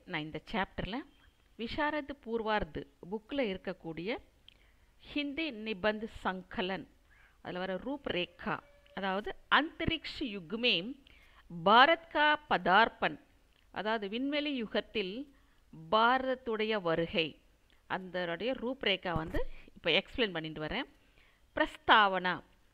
நான் இந்த சாப்டரில் விஷாரத் பூர்வார்த் புக்கில் இருக்கக்கூடிய ஹிந்தி நிபந்த் சங்கலன் அதில் வர ரூப் ரேகா அதாவது அந்தரிக்ஷ யுக்மே பாரத் கா பதார்ப்பன் அதாவது விண்வெளி யுகத்தில் பாரதத்துடைய வருகை அதனுடைய ரூப்ரேகா வந்து இப்போ எக்ஸ்பிளைன் பண்ணிட்டு வரேன் பிரஸ்தாவனா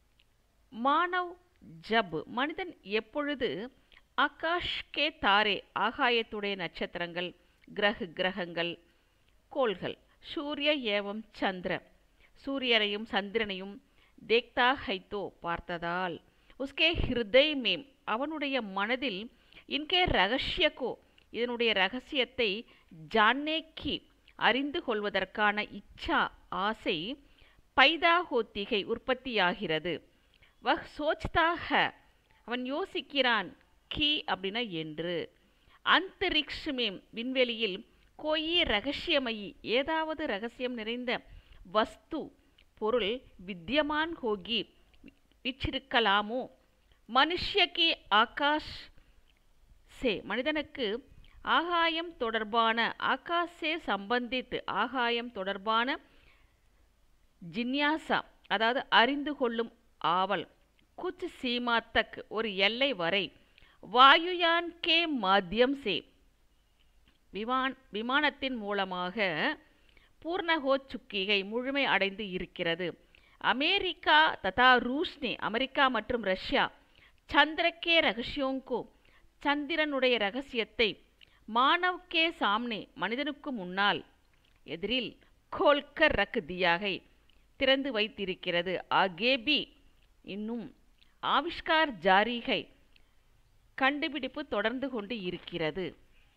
மானவ் ஜப் மனிதன் எப்பொழுது ஆகாஷ் கே தாரே ஆகாயத்துடைய நட்சத்திரங்கள் கிரக கிரகங்கள் கோள்கள் சூரிய ஏவம் சந்திர சூரியனையும் சந்திரனையும் தேக்தா ஹைத்தோ பார்த்ததால் உஸ்கே ஹிருதய் மேம் அவனுடைய மனதில் இன்கே ரகசியக்கோ இதனுடைய ரகசியத்தை ஜான்னேக்கி அறிந்து கொள்வதற்கான இச்சா ஆசை பைதா ஹோத்திகை உற்பத்தியாகிறது வஹ் சோச்தாக அவன் யோசிக்கிறான் கி அப்படின்னா என்று அந்தரிக்ஷமேம் விண்வெளியில் கோயி ரகசியமயி ஏதாவது ரகசியம் நிறைந்த வஸ்து பொருள் வித்யமான் ஹோகி விச்சிருக்கலாமோ மனுஷ்யக்கு ஆகாஷ் சே மனிதனுக்கு ஆகாயம் தொடர்பான ஆகாசே சம்பந்தித்து ஆகாயம் தொடர்பான ஜின்யாசா அதாவது அறிந்து கொள்ளும் ஆவல் குச் சீமா தக் ஒரு எல்லை வரை வாயுயான் கே மாத்தியம் சே விமான் விமானத்தின் மூலமாக பூர்ணகோ சுக்கிகை முழுமை அடைந்து இருக்கிறது அமெரிக்கா ததா ரூஷ்னி அமெரிக்கா மற்றும் ரஷ்யா சந்திரக்கே ரகசியோங்கோ சந்திரனுடைய ரகசியத்தை மானவ்கே சாம்னே மனிதனுக்கு முன்னால் எதிரில் கோல்கர் ரக் தியாகை திறந்து வைத்திருக்கிறது ஆகேபி இன்னும் ஆவிஷ்கார் ஜாரிகை கண்டுபிடிப்பு தொடர்ந்து கொண்டு இருக்கிறது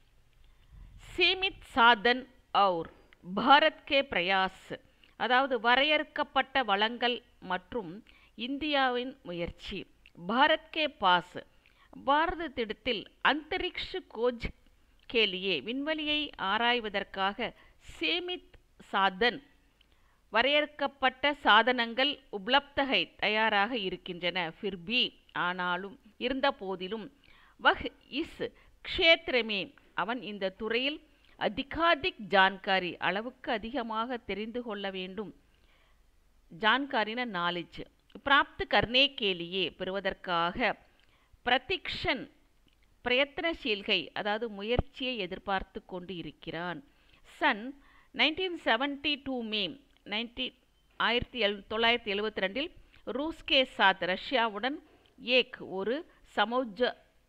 சீமித் சாதன் அவுர் பாரத் கே பிரயாஸ் அதாவது வரையறுக்கப்பட்ட வளங்கள் மற்றும் இந்தியாவின் முயற்சி பாரத் கே பாஸ் பாரதத்திடத்தில் அந்தரிக்ஷ கோஜ் கேலியே விண்வெளியை ஆராய்வதற்காக சேமித் சாதன் வரையறுக்கப்பட்ட சாதனங்கள் உப்லப்தகை தயாராக இருக்கின்றன ஃபிர்பி ஆனாலும் இருந்த போதிலும் வஹ் இஸ் க்ஷேத்ரமே அவன் இந்த துறையில் அதிகாதிக் ஜான்காரி அளவுக்கு அதிகமாக தெரிந்து கொள்ள வேண்டும் ஜான்காரின நாலேஜ் பிராப்து கர்னே கேலியே பெறுவதற்காக பிரதிக்ஷன் பிரயத்னசீல்கை அதாவது முயற்சியை எதிர்பார்த்து கொண்டு இருக்கிறான் சன் நைன்டீன் செவன்டி டூ மே நைன்டி ஆயிரத்தி எல் தொள்ளாயிரத்தி எழுபத்தி ரெண்டில் ரூஸ்கே சாத் ரஷ்யாவுடன் ஏக் ஒரு சமௌஜ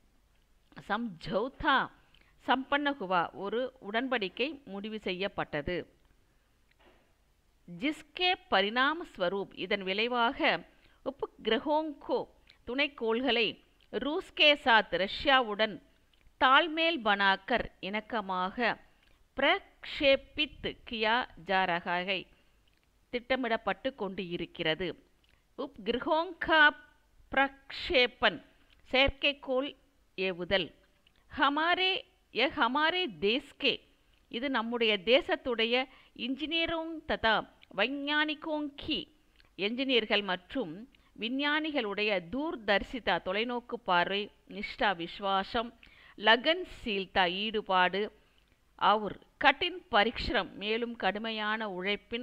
சம்ஜௌதா சம்பன்னகுவா ஒரு உடன்படிக்கை முடிவு செய்யப்பட்டது ஜிஸ்கே பரிணாம ஸ்வரூப் இதன் விளைவாக உப்பு கிரகோங்கோ துணைக்கோள்களை ரூஸ்கே சாத் ரஷ்யாவுடன் தாழ்மேல் பனாக்கர் இணக்கமாக பிரக்ஷேபித் கியா ஜாரகாகை திட்டமிடப்பட்டு கொண்டு இருக்கிறது உப் கிரகோங்கா பிரக்ஷேபன் செயற்கைக்கோள் ஏவுதல் ஹமாரே ய ஹமாரே தேஸ்கே இது நம்முடைய தேசத்துடைய இன்ஜினியரோங் ததா வைஞானிகோங்கி என்ஜினியர்கள் மற்றும் விஞ்ஞானிகளுடைய தூர்தர்சிதா தொலைநோக்கு பார்வை நிஷ்டா விஸ்வாசம் லகன் சீல்தா ஈடுபாடு அவர் கட்டின் பரிக்ஷரம் மேலும் கடுமையான உழைப்பின்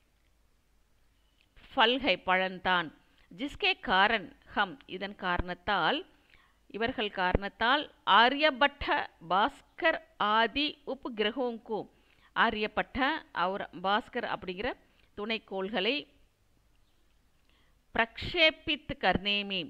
ஃபல்கை பழந்தான் ஜிஸ்கே காரன் ஹம் இதன் காரணத்தால் இவர்கள் காரணத்தால் ஆரியபட்ட பாஸ்கர் ஆதி உப் கிரகோங்கு ஆரியப்பட்ட அவர் பாஸ்கர் அப்படிங்கிற துணைக்கோள்களை பிரக்ஷேபித் கர்ணேமி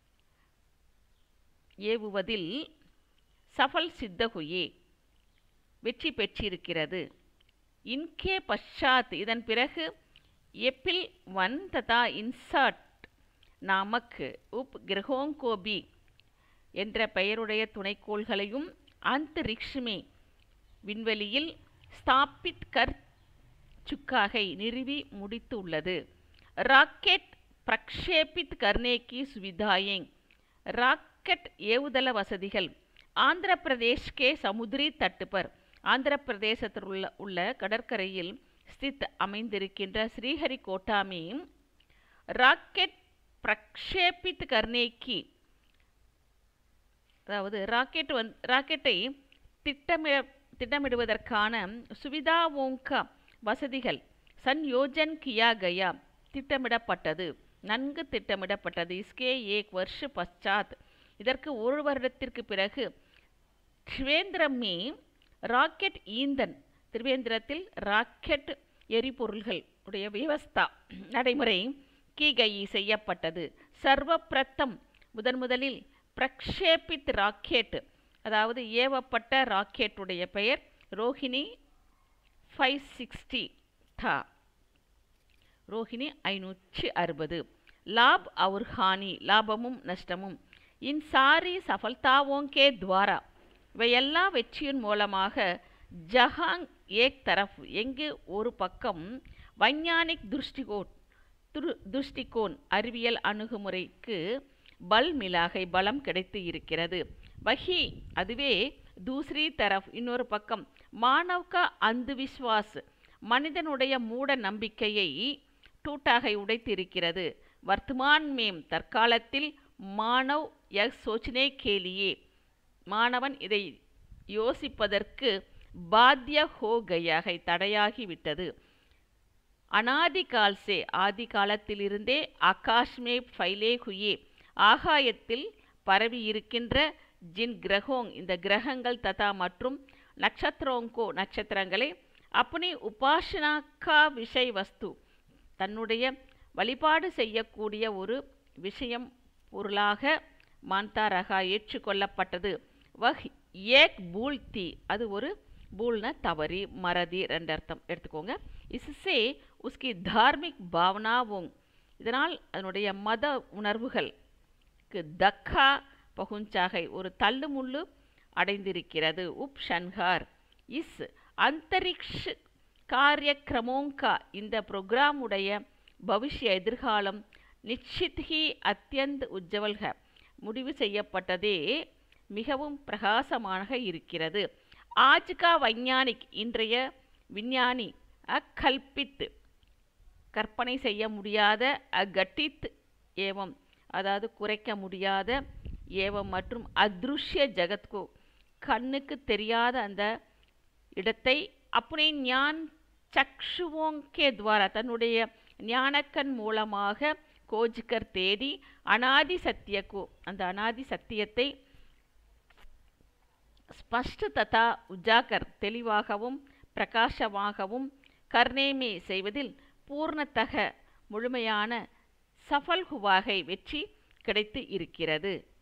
ஏவுவதில் சஃபல் சித்தகுயே வெற்றி பெற்றிருக்கிறது இன்கே பஷாத் இதன் பிறகு எப்பில் ஒன் ததா இன்சாட் நாமக் உப் கிரகோங்கோபி என்ற பெயருடைய துணைக்கோள்களையும் அந்தரிக்ஷமே விண்வெளியில் ஸ்தாபித் கர் சுக்காகை நிறுவி முடித்துள்ளது ராக்கெட் பிரக்ஷேபித் கர்னேக்கி சுவிதாயேங் ராக்கெட் ஏவுதள வசதிகள் ஆந்திர பிரதேஷ்கே சமுத்ரி தட்டுப்பர் ஆந்திர பிரதேசத்தில் உள்ள உள்ள கடற்கரையில் ஸ்தித் அமைந்திருக்கின்ற ஸ்ரீஹரிகோட்டாமே ராக்கெட் பிரக்ஷேபித் கர்னேக்கி அதாவது ராக்கெட் வந் ராக்கெட்டை திட்டமிட திட்டமிடுவதற்கான சுவிதாவோங்க வசதிகள் சன்யோஜன் கியா கயா திட்டமிடப்பட்டது நன்கு திட்டமிடப்பட்டது இஸ்கே ஏக் வருஷ பశ్చాத் இதற்கு ஒரு வருடத்திற்கு பிறகு ட்ரிவேந்திரமே ராக்கெட் ஈந்தன் திருவேந்திரத்தில் ராக்கெட் எரிபொருள்கள் உடைய வியவஸ்தா நடைமுறை கீகையி செய்யப்பட்டது சர்வ பிரத்தம் முதன் முதலில் பிரக்ஷேபித் ராக்கெட் அதாவது ஏவப்பட்ட ராக்கெட்டுடைய பெயர் ரோஹிணி ஃபைவ் சிக்ஸ்டி தா ரோஹிணி ஐநூற்றி அறுபது லாப் और ஹானி லாபமும் நஷ்டமும் இன் சாரி சஃபல்தாவோங்கே துவாரா இவையெல்லா வெற்றியின் மூலமாக ஜஹாங் ஏக் தரஃப் எங்கு ஒரு பக்கம் வைஞானிக் திருஷ்டிகோட் துரு திருஷ்டிகோன் அறிவியல் அணுகுமுறைக்கு பல் மிலாகை பலம் கிடைத்து இருக்கிறது வஹி அதுவே தூசரி தரஃப் இன்னொரு பக்கம் மானவ்கா அந்து விஸ்வாஸ் மனிதனுடைய மூட நம்பிக்கையை டூட்டாகை உடைத்திருக்கிறது வர்த்தமான் மேம் தற்காலத்தில் மானவ் யக் சோச்சனே கேலியே மாணவன் இதை யோசிப்பதற்கு பாத்திய ஹோ கயாகை தடையாகி விட்டது அனாதி கால்சே ஆதி காலத்திலிருந்தே ஆகாஷ்மே ஃபைலே ஹுயே ஆகாயத்தில் பரவி இருக்கின்ற ஜின் கிரகோங் இந்த கிரகங்கள் ததா மற்றும் நட்சத்திரோங்கோ நட்சத்திரங்களை அப்பனி உபாசனா கா விஷய் வஸ்து தன்னுடைய வழிபாடு செய்யக்கூடிய ஒரு விஷயம் பொருளாக மாந்தாரகா ஏற்றுக்கொள்ளப்பட்டது வஹ் ஏக் பூல்தி அது ஒரு பூல்ன தவறி மறதி ரெண்டு அர்த்தம் எடுத்துக்கோங்க இசுசே உஸ்கி தார்மிக் பாவனாவும் இதனால் அதனுடைய மத உணர்வுகளுக்கு தக்கா பகுஞ்சாகை ஒரு தள்ளுமுள்ளு அடைந்திருக்கிறது உப் ஷன்ஹார் இஸ் அந்தரிக்ஷ் காரியக்கிரமோங்கா இந்த ப்ரோக்ராமுடைய பவிஷ்ய எதிர்காலம் நிச்சித் ஹி அத்தியந்த் உஜ்ஜவல்க முடிவு செய்யப்பட்டதே மிகவும் பிரகாசமாக இருக்கிறது ஆஜ்கா வைஞானிக் இன்றைய விஞ்ஞானி அக்கல்பித் கற்பனை செய்ய முடியாத அகட்டித் ஏவம் அதாவது குறைக்க முடியாத ஏவம் மற்றும் அத்ருஷ்ய ஜகத்கோ கண்ணுக்கு தெரியாத அந்த இடத்தை அப்பனே ஞான் சக்ஷுவோங்கே துவாரா தன்னுடைய ஞானக்கண் மூலமாக கோஜ்கர் தேடி அனாதி சத்தியக்கோ அந்த அனாதி சத்தியத்தை ஸ்பஷ்ட ததா உஜாகர் தெளிவாகவும் பிரகாசமாகவும் கர்ணேமே செய்வதில் பூர்ணத்தக முழுமையான சஃபல்ஹுவாகை வெற்றி கிடைத்து இருக்கிறது